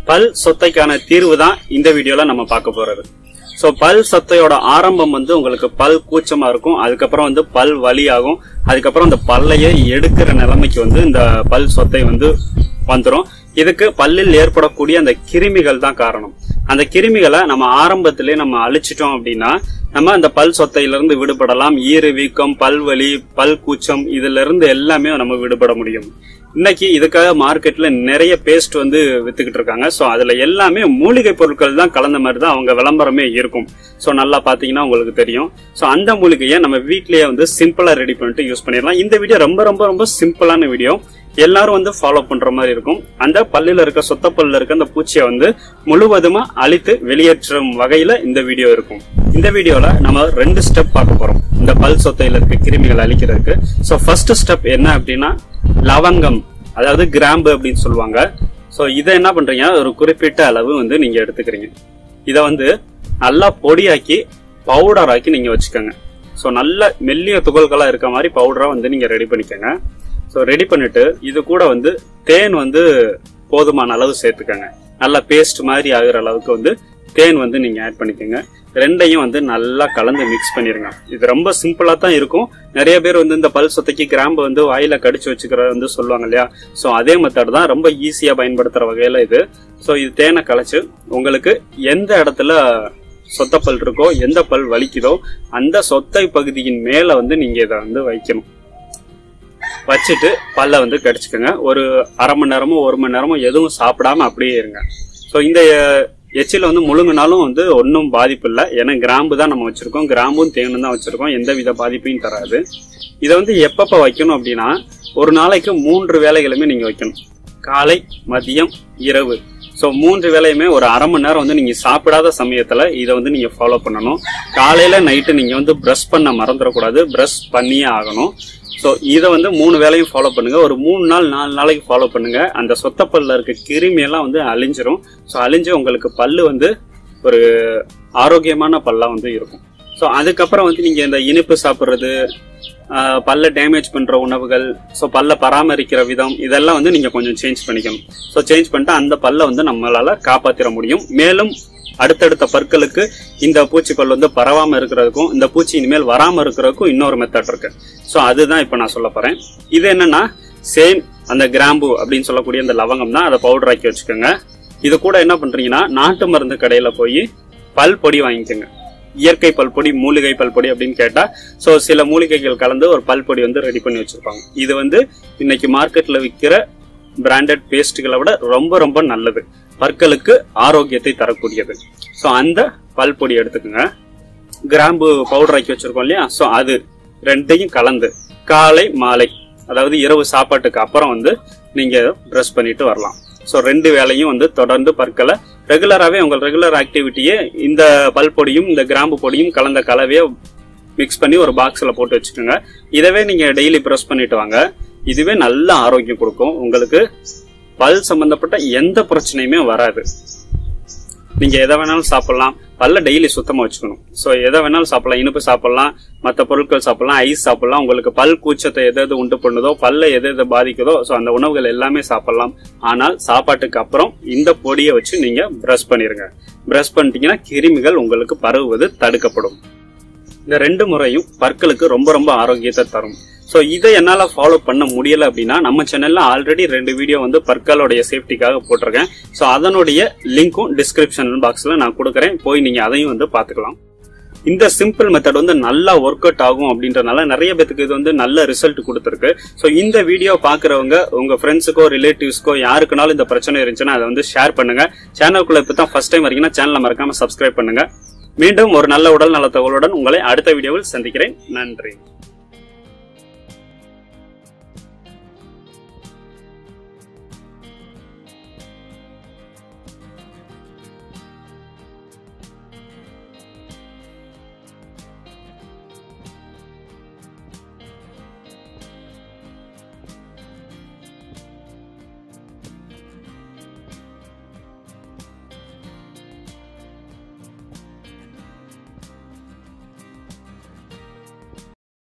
பல் சொத்தைக்கான தீர்வு தான் இந்த வீடியோல நம்ம பார்க்க போறது ஸோ பல் சொத்தையோட ஆரம்பம் வந்து உங்களுக்கு பல் கூச்சமா இருக்கும் அதுக்கப்புறம் வந்து பல் வலி ஆகும் அதுக்கப்புறம் அந்த பல்லையே எடுக்கிற நிலைமைக்கு வந்து இந்த பல் சொத்தை வந்து வந்துடும் இதுக்கு பல்லில் ஏற்படக்கூடிய அந்த கிருமிகள் தான் காரணம் அந்த கிருமிகளை நம்ம ஆரம்பத்திலே நம்ம அழிச்சிட்டோம் அப்படின்னா நம்ம அந்த பல் சொத்தையிலிருந்து விடுபடலாம் ஈறு வீக்கம் பல்வலி பல் கூச்சம் இதுல இருந்து எல்லாமே நம்ம விடுபட முடியும் இன்னைக்கு இதுக்காக மார்க்கெட்ல நிறைய பேஸ்ட் வந்து வித்துக்கிட்டு இருக்காங்க ஸோ அதுல எல்லாமே மூலிகை பொருட்கள் தான் கலந்த மாதிரி தான் அவங்க விளம்பரமே இருக்கும் ஸோ நல்லா பாத்தீங்கன்னா உங்களுக்கு தெரியும் ஸோ அந்த மூலிகையை நம்ம வீட்லயே வந்து சிம்பிளா ரெடி பண்ணிட்டு யூஸ் பண்ணிடலாம் இந்த வீடியோ ரொம்ப ரொம்ப ரொம்ப சிம்பிளான வீடியோ எல்லாரும் வந்து ஃபாலோ பண்ற மாதிரி இருக்கும் அந்த பல்லில் இருக்க சொத்த பல்லில் இருக்க அந்த பூச்சியை வந்து முழுவதுமா அழித்து வெளியேற்றும் வகையில இந்த வீடியோ இருக்கும் இந்த வீடியோல நம்ம ரெண்டு ஸ்டெப் பார்க்க போறோம் இந்த பல் சொத்தையில இருக்க கிருமிகள் அழிக்கிறதுக்கு ஸோ ஃபர்ஸ்ட் ஸ்டெப் என்ன அப்படின்னா லவங்கம் அதாவது கிராம்பு அப்படின்னு சொல்லுவாங்க ஸோ இதை என்ன பண்றீங்க ஒரு குறிப்பிட்ட அளவு வந்து நீங்க எடுத்துக்கிறீங்க இதை வந்து நல்லா பொடியாக்கி பவுடர் ஆக்கி நீங்க வச்சுக்கோங்க ஸோ நல்ல மெல்லிய துகள்களா இருக்க மாதிரி பவுடரா வந்து நீங்க ரெடி பண்ணிக்கோங்க ஸோ ரெடி பண்ணிட்டு இது கூட வந்து தேன் வந்து போதுமான அளவு சேர்த்துக்கோங்க நல்லா பேஸ்ட் மாதிரி ஆகுற அளவுக்கு வந்து தேன் வந்து நீங்க ஆட் பண்ணிக்கோங்க ரெண்டையும் வந்து நல்லா கலந்து மிக்ஸ் பண்ணிருங்க இது ரொம்ப சிம்பிளா தான் இருக்கும் நிறைய பேர் வந்து இந்த பல் சொத்தைக்கு கிராம்பு வந்து வாயில கடிச்சு வச்சுக்கிறத வந்து சொல்லுவாங்க இல்லையா ஸோ அதே மெத்தட் தான் ரொம்ப ஈஸியா பயன்படுத்துற வகையில இது ஸோ இது தேனை கலைச்சு உங்களுக்கு எந்த இடத்துல சொத்த பல் இருக்கோ எந்த பல் வலிக்குதோ அந்த சொத்தை பகுதியின் மேல வந்து நீங்க இதை வந்து வைக்கணும் வச்சுட்டு பல்ல வந்து கடிச்சுக்கோங்க ஒரு அரை மணி நேரமோ ஒரு மணி நேரமோ எதுவும் சாப்பிடாம அப்படியே இருங்க ஸோ இந்த எச்சில வந்து முழுங்கினாலும் வந்து ஒன்றும் பாதிப்பு இல்லை ஏன்னா கிராம்பு தான் நம்ம வச்சிருக்கோம் கிராம்பும் தேனும் தான் வச்சிருக்கோம் எந்த வித பாதிப்பையும் தராது இதை வந்து எப்பப்ப வைக்கணும் அப்படின்னா ஒரு நாளைக்கு மூன்று வேலைகளுமே நீங்க வைக்கணும் காலை மதியம் இரவு ஸோ மூன்று வேலையுமே ஒரு அரை மணி நேரம் வந்து நீங்க சாப்பிடாத சமயத்துல இதை வந்து நீங்க ஃபாலோ பண்ணணும் காலையில நைட்டு நீங்க வந்து ப்ரஷ் பண்ண மறந்துடக்கூடாது ப்ரஷ் பண்ணியே ஆகணும் ஸோ இதை வந்து மூணு வேலையும் ஃபாலோ பண்ணுங்க ஒரு மூணு நாள் நாலு நாளைக்கு ஃபாலோ பண்ணுங்க அந்த சொத்த பல்ல இருக்க கிருமி எல்லாம் வந்து அழிஞ்சிரும் ஸோ அழிஞ்சு உங்களுக்கு பல்லு வந்து ஒரு ஆரோக்கியமான பல்லா வந்து இருக்கும் ஸோ அதுக்கப்புறம் வந்து நீங்க இந்த இனிப்பு சாப்பிட்றது ஆஹ், பல்ல டேமேஜ் பண்ற உணவுகள் ஸோ பல்ல பராமரிக்கிற விதம் இதெல்லாம் வந்து நீங்க கொஞ்சம் சேஞ்ச் பண்ணிக்கணும் ஸோ சேஞ்ச் பண்ணிட்டு அந்த பல்ல வந்து நம்மளால காப்பாத்திர முடியும் மேலும் அடுத்தடுத்த பற்களுக்கு இந்த பூச்சிப்பல் வந்து பரவாம இருக்கிறதுக்கும் இந்த பூச்சி இனிமேல் வராம இருக்கிறதுக்கும் இன்னொரு மெத்தட் இருக்கு ஸோ அதுதான் இப்போ நான் சொல்ல போறேன் இது என்னன்னா சேம் அந்த கிராம்பு அப்படின்னு சொல்லக்கூடிய அந்த லவங்கம் தான் அதை பவுடர் ஆக்கி வச்சுக்கோங்க இது கூட என்ன பண்றீங்கன்னா நாட்டு மருந்து கடையில போய் பல் பொடி வாங்கிக்கோங்க இயற்கை பல்பொடி மூலிகை பல்பொடி அப்படின்னு கேட்டா சோ சில மூலிகைகள் கலந்து ஒரு பல்பொடி வந்து ரெடி பண்ணி வச்சிருப்பாங்க இது வந்து இன்னைக்கு மார்க்கெட்ல விற்கிற பிராண்டட் பேஸ்ட்டுகளை விட ரொம்ப ரொம்ப நல்லது பற்களுக்கு ஆரோக்கியத்தை தரக்கூடியது சோ அந்த பல்பொடி எடுத்துக்கோங்க கிராம்பு பவுடர் ஆக்கி வச்சிருக்கோம் இல்லையா சோ அது ரெண்டையும் கலந்து காலை மாலை அதாவது இரவு சாப்பாட்டுக்கு அப்புறம் வந்து நீங்க ப்ரஷ் பண்ணிட்டு வரலாம் ஸோ ரெண்டு வேலையும் வந்து தொடர்ந்து பற்களை ரெகுலராகவே உங்கள் ரெகுலர் ஆக்டிவிட்டியே இந்த பல் பொடியும் இந்த கிராம்பு பொடியும் கலந்த கலவையை மிக்ஸ் பண்ணி ஒரு பாக்ஸில் போட்டு வச்சுக்கோங்க இதவே நீங்கள் டெய்லி ப்ரெஸ் பண்ணிட்டு வாங்க இதுவே நல்ல ஆரோக்கியம் கொடுக்கும் உங்களுக்கு பல் சம்பந்தப்பட்ட எந்த பிரச்சனையுமே வராது நீங்க எதை வேணாலும் சாப்பிடலாம் பல்ல டெய்லி சுத்தமா வச்சுக்கணும் ஸோ எதை வேணாலும் சாப்பிடலாம் இனிப்பு சாப்பிடலாம் மற்ற பொருட்கள் சாப்பிடலாம் ஐஸ் சாப்பிடலாம் உங்களுக்கு பல் கூச்சத்தை எது எது உண்டு பண்ணுதோ பல்ல எது எது பாதிக்குதோ ஸோ அந்த உணவுகள் எல்லாமே சாப்பிடலாம் ஆனால் சாப்பாட்டுக்கு அப்புறம் இந்த பொடியை வச்சு நீங்க பிரஷ் பண்ணிருங்க பிரஷ் பண்ணிட்டீங்கன்னா கிருமிகள் உங்களுக்கு பரவுவது தடுக்கப்படும் இந்த ரெண்டு முறையும் பற்களுக்கு ரொம்ப ரொம்ப ஆரோக்கியத்தை தரும் ஸோ இதை என்னால் ஃபாலோ பண்ண முடியல அப்படின்னா நம்ம சேனல்ல ஆல்ரெடி ரெண்டு வீடியோ வந்து பற்களுடைய சேஃப்டிக்காக போட்டிருக்கேன் ஸோ அதனுடைய லிங்க்கும் டிஸ்கிரிப்ஷன் பாக்ஸில் நான் கொடுக்குறேன் போய் நீங்கள் அதையும் வந்து பார்த்துக்கலாம் இந்த சிம்பிள் மெத்தட் வந்து நல்லா ஒர்க் அவுட் ஆகும் அப்படின்றனால நிறைய பேத்துக்கு இது வந்து நல்ல ரிசல்ட் கொடுத்துருக்கு ஸோ இந்த வீடியோ பார்க்குறவங்க உங்க ஃப்ரெண்ட்ஸுக்கோ ரிலேட்டிவ்ஸ்க்கோ யாருக்குனாலும் இந்த பிரச்சனை இருந்துச்சுன்னா அதை வந்து ஷேர் பண்ணுங்க சேனலுக்குள்ள இப்போ தான் ஃபர்ஸ்ட் டைம் வரீங்கன்னா சேனலை மறக்காம சப்ஸ்கிரைப் பண்ணுங்க மீண்டும் ஒரு நல்ல உடல் நல தகவலுடன் உங்களை அடுத்த வீடியோவில் சந்திக்கிறேன் நன்றி